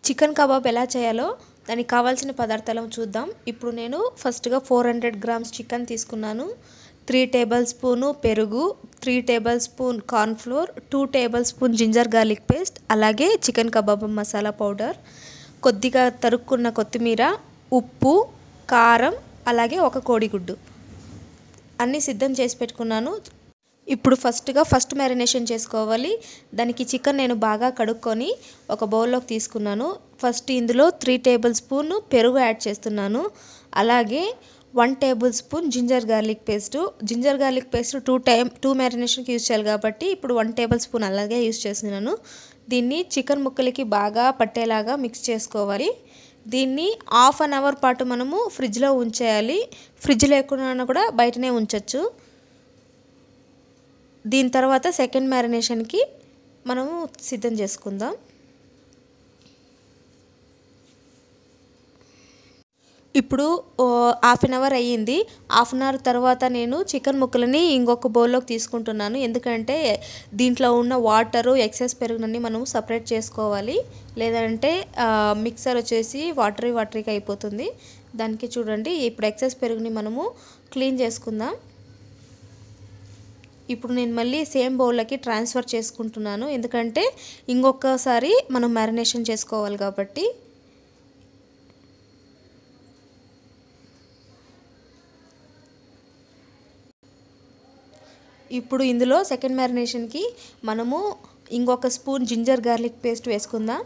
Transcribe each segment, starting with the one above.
chicken kebab ఎలా చేయాలో దానికి కావాల్సిన పదార్థాలు చూద్దాం ఇప్పుడు నేను ఫస్ట్గా ఫోర్ హండ్రెడ్ గ్రామ్స్ చికెన్ తీసుకున్నాను త్రీ టేబుల్ స్పూను పెరుగు three tablespoon cornflour two tablespoon ginger garlic paste అలాగే చికెన్ కబాబ్ మసాలా పౌడర్ కొద్దిగా తరుక్కున్న కొత్తిమీర ఉప్పు కారం అలాగే ఒక కోడిగుడ్డు అన్నీ సిద్ధం చేసి పెట్టుకున్నాను ఇప్పుడు ఫస్ట్గా ఫస్ట్ మ్యారినేషన్ చేసుకోవాలి దానికి చికెన్ నేను బాగా కడుక్కొని ఒక బౌల్లోకి తీసుకున్నాను ఫస్ట్ ఇందులో త్రీ టేబుల్ స్పూన్ పెరుగు యాడ్ చేస్తున్నాను అలాగే one tablespoon ginger garlic paste ginger garlic paste two time two మ్యారినేషన్కి యూజ్ చేయాలి కాబట్టి ఇప్పుడు వన్ టేబుల్ స్పూన్ అలాగే యూజ్ చేస్తున్నాను దీన్ని చికెన్ ముక్కలకి బాగా పట్టేలాగా మిక్స్ చేసుకోవాలి దీన్ని హాఫ్ అన్ అవర్ పాటు మనము ఫ్రిడ్జ్లో ఉంచేయాలి ఫ్రిడ్జ్ లేకుండా కూడా బయటనే ఉంచవచ్చు దీని తర్వాత సెకండ్ మ్యారినేషన్కి మనము సిద్ధం చేసుకుందాం ఇప్పుడు హాఫ్ అన్ అవర్ అయ్యింది హాఫ్ అన్ అవర్ తర్వాత నేను చికెన్ ముక్కలని ఇంకొక బౌల్లోకి తీసుకుంటున్నాను ఎందుకంటే దీంట్లో ఉన్న వాటరు ఎక్సెస్ పెరుగునని మనం సపరేట్ చేసుకోవాలి లేదంటే మిక్సర్ వచ్చేసి వాటరీ వాటరీగా అయిపోతుంది దానికి చూడండి ఇప్పుడు ఎక్సెస్ పెరుగుని మనము క్లీన్ చేసుకుందాం ఇప్పుడు నేను మళ్ళీ సేమ్ బౌల్లోకి ట్రాన్స్ఫర్ చేసుకుంటున్నాను ఎందుకంటే ఇంకొకసారి మనం మ్యారినేషన్ చేసుకోవాలి కాబట్టి ఇప్పుడు ఇందులో సెకండ్ మ్యారినేషన్కి మనము ఇంకొక స్పూన్ జింజర్ గార్లిక్ పేస్ట్ వేసుకుందాం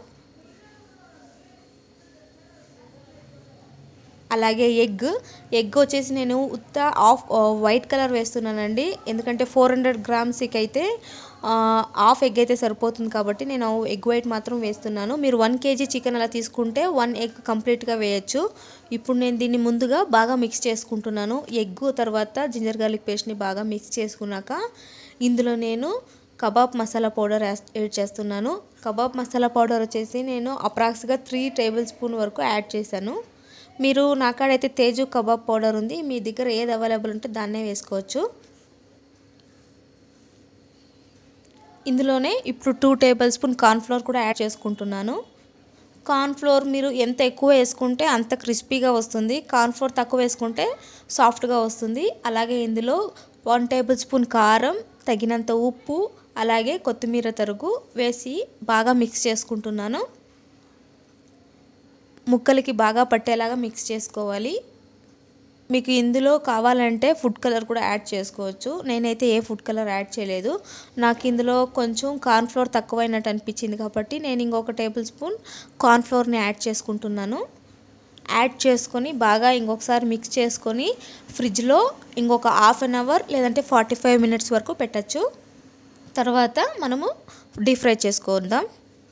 అలాగే ఎగ్ ఎగ్ వచ్చేసి నేను ఉత్త ఆఫ్ వైట్ కలర్ వేస్తున్నానండి ఎందుకంటే ఫోర్ హండ్రెడ్ గ్రామ్స్కి అయితే హాఫ్ ఎగ్ అయితే సరిపోతుంది కాబట్టి నేను ఎగ్ వైట్ మాత్రం వేస్తున్నాను మీరు వన్ కేజీ చికెన్ అలా తీసుకుంటే వన్ ఎగ్ కంప్లీట్గా వేయచ్చు ఇప్పుడు నేను దీన్ని ముందుగా బాగా మిక్స్ చేసుకుంటున్నాను ఎగ్ తర్వాత జింజర్ గార్లిక్ పేస్ట్ని బాగా మిక్స్ చేసుకున్నాక ఇందులో నేను కబాబ్ మసాలా పౌడర్ యాడ్ చేస్తున్నాను కబాబ్ మసాలా పౌడర్ వచ్చేసి నేను అప్రాక్స్గా త్రీ టేబుల్ స్పూన్ వరకు యాడ్ చేశాను మీరు నాకాడైతే తేజు కబాబ్ పౌడర్ ఉంది మీ దగ్గర ఏది అవైలబుల్ ఉంటే దాన్నే వేసుకోవచ్చు ఇందులోనే ఇప్పుడు టూ టేబుల్ స్పూన్ కార్న్ఫ్లోర్ కూడా యాడ్ చేసుకుంటున్నాను కార్న్ఫ్లోర్ మీరు ఎంత ఎక్కువ వేసుకుంటే అంత క్రిస్పీగా వస్తుంది కార్న్ఫ్లోర్ తక్కువ వేసుకుంటే సాఫ్ట్గా వస్తుంది అలాగే ఇందులో వన్ టేబుల్ స్పూన్ కారం తగినంత ఉప్పు అలాగే కొత్తిమీర తరుగు వేసి బాగా మిక్స్ చేసుకుంటున్నాను ముక్కలకి బాగా పట్టేలాగా మిక్స్ చేసుకోవాలి మీకు ఇందులో కావాలంటే ఫుడ్ కలర్ కూడా యాడ్ చేసుకోవచ్చు నేనైతే ఏ ఫుడ్ కలర్ యాడ్ చేయలేదు నాకు ఇందులో కొంచెం కార్న్ఫ్లోర్ తక్కువైనట్టు అనిపించింది కాబట్టి నేను ఇంకొక టేబుల్ స్పూన్ కార్న్ఫ్లోర్ని యాడ్ చేసుకుంటున్నాను యాడ్ చేసుకొని బాగా ఇంకొకసారి మిక్స్ చేసుకొని ఫ్రిడ్జ్లో ఇంకొక హాఫ్ అన్ అవర్ లేదంటే ఫార్టీ ఫైవ్ మినిట్స్ వరకు పెట్టచ్చు తర్వాత మనము డీప్ ఫ్రై చేసుకుందాం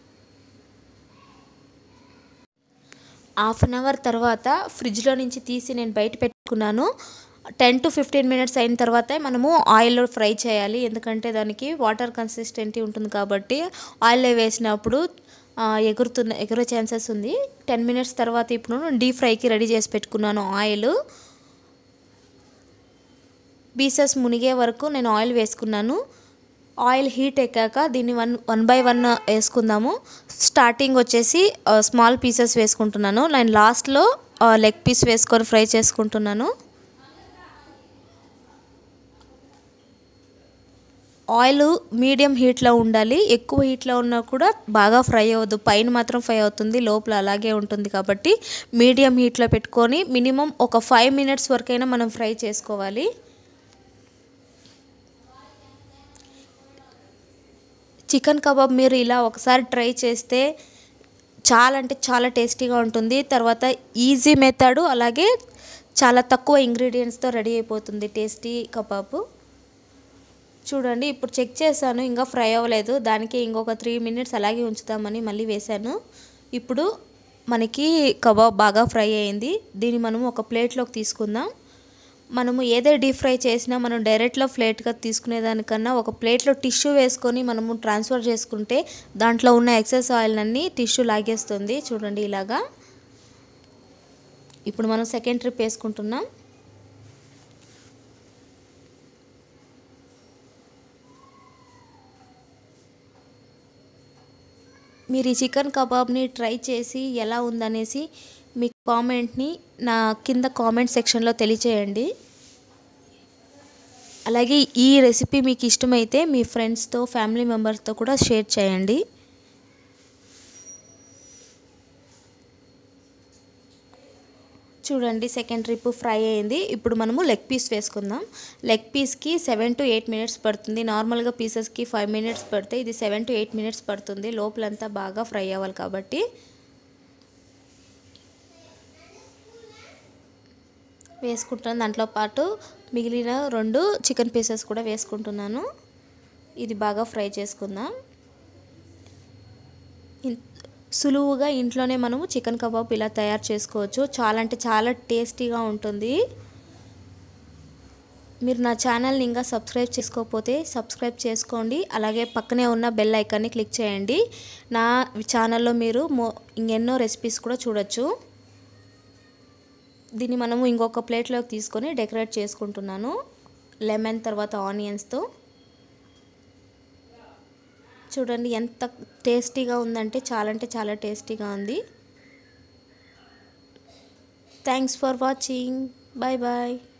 హాఫ్ అన్ అవర్ తర్వాత ఫ్రిడ్జ్లో నుంచి తీసి నేను బయట పెట్టుకున్నాను టెన్ టు ఫిఫ్టీన్ మినిట్స్ అయిన తర్వాత మనము ఆయిల్లో ఫ్రై చేయాలి ఎందుకంటే దానికి వాటర్ కన్సిస్టెంటీ ఉంటుంది కాబట్టి ఆయిల్లో వేసినప్పుడు ఎగురుతున్న ఎగురే ఛాన్సెస్ ఉంది టెన్ మినిట్స్ తర్వాత ఇప్పుడు డీప్ ఫ్రైకి రెడీ చేసి పెట్టుకున్నాను ఆయిల్ పీసెస్ మునిగే వరకు నేను ఆయిల్ వేసుకున్నాను ఆయిల్ హీట్ ఎక్కాక దీన్ని వన్ వన్ బై వన్ వేసుకుందాము స్టార్టింగ్ వచ్చేసి స్మాల్ పీసెస్ వేసుకుంటున్నాను నేను లాస్ట్లో లెగ్ పీస్ వేసుకొని ఫ్రై చేసుకుంటున్నాను ఆయిల్ మీడియం హీట్లో ఉండాలి ఎక్కువ హీట్లో ఉన్నా కూడా బాగా ఫ్రై అవ్వదు పైన మాత్రం ఫ్రై అవుతుంది లోపల అలాగే ఉంటుంది కాబట్టి మీడియం హీట్లో పెట్టుకొని మినిమం ఒక ఫైవ్ మినిట్స్ వరకైనా మనం ఫ్రై చేసుకోవాలి చికెన్ కబాబ్ మీరు ఇలా ఒకసారి ట్రై చేస్తే చాలా అంటే చాలా టేస్టీగా ఉంటుంది తర్వాత ఈజీ మెథడ్ అలాగే చాలా తక్కువ ఇంగ్రీడియంట్స్తో రెడీ అయిపోతుంది టేస్టీ కబాబు చూడండి ఇప్పుడు చెక్ చేశాను ఇంకా ఫ్రై అవ్వలేదు దానికి ఇంకొక త్రీ మినిట్స్ అలాగే ఉంచుతామని మళ్ళీ వేశాను ఇప్పుడు మనకి కబాబ్ బాగా ఫ్రై అయింది దీన్ని మనము ఒక ప్లేట్లోకి తీసుకుందాం మనము ఏదే డీప్ ఫ్రై చేసినా మనం డైరెక్ట్లో ప్లేట్గా తీసుకునేదానికన్నా ఒక ప్లేట్లో టిష్యూ వేసుకొని మనము ట్రాన్స్ఫర్ చేసుకుంటే దాంట్లో ఉన్న ఎక్సెస్ ఆయిల్ అన్నీ టిష్యూ లాగేస్తుంది చూడండి ఇలాగా ఇప్పుడు మనం సెకండ్ ట్రిప్ వేసుకుంటున్నాం మీరు ఈ చికెన్ కబాబ్ని ట్రై చేసి ఎలా ఉందనేసి మీ కామెంట్ని నా కింద కామెంట్ సెక్షన్లో తెలియచేయండి అలాగే ఈ రెసిపీ మీకు ఇష్టమైతే మీ ఫ్రెండ్స్తో ఫ్యామిలీ మెంబర్స్తో కూడా షేర్ చేయండి చూడండి సెకండ్ ట్రిప్ ఫ్రై అయింది ఇప్పుడు మనము లెగ్ పీస్ వేసుకుందాం లెగ్ పీస్కి సెవెన్ టు ఎయిట్ మినిట్స్ పడుతుంది నార్మల్గా పీసెస్కి ఫైవ్ మినిట్స్ పడితే ఇది సెవెన్ టు ఎయిట్ మినిట్స్ పడుతుంది లోపలంతా బాగా ఫ్రై అవ్వాలి కాబట్టి వేసుకుంటాను దాంట్లో పాటు మిగిలిన రెండు చికెన్ పీసెస్ కూడా వేసుకుంటున్నాను ఇది బాగా ఫ్రై చేసుకుందాం సులువుగా ఇంట్లోనే మనము చికెన్ కబాబ్ ఇలా తయారు చేసుకోవచ్చు చాలా అంటే చాలా టేస్టీగా ఉంటుంది మీరు నా ఛానల్ని ఇంకా సబ్స్క్రైబ్ చేసుకోకపోతే సబ్స్క్రైబ్ చేసుకోండి అలాగే పక్కనే ఉన్న బెల్ ఐకాన్ని క్లిక్ చేయండి నా ఛానల్లో మీరు మో ఇంకెన్నో రెసిపీస్ కూడా చూడొచ్చు దీన్ని మనము ఇంకొక ప్లేట్లోకి తీసుకొని డెకరేట్ చేసుకుంటున్నాను లెమన్ తర్వాత ఆనియన్స్తో చూడండి ఎంత టేస్టీగా ఉందంటే చాలా అంటే చాలా టేస్టీగా ఉంది thanks for watching bye bye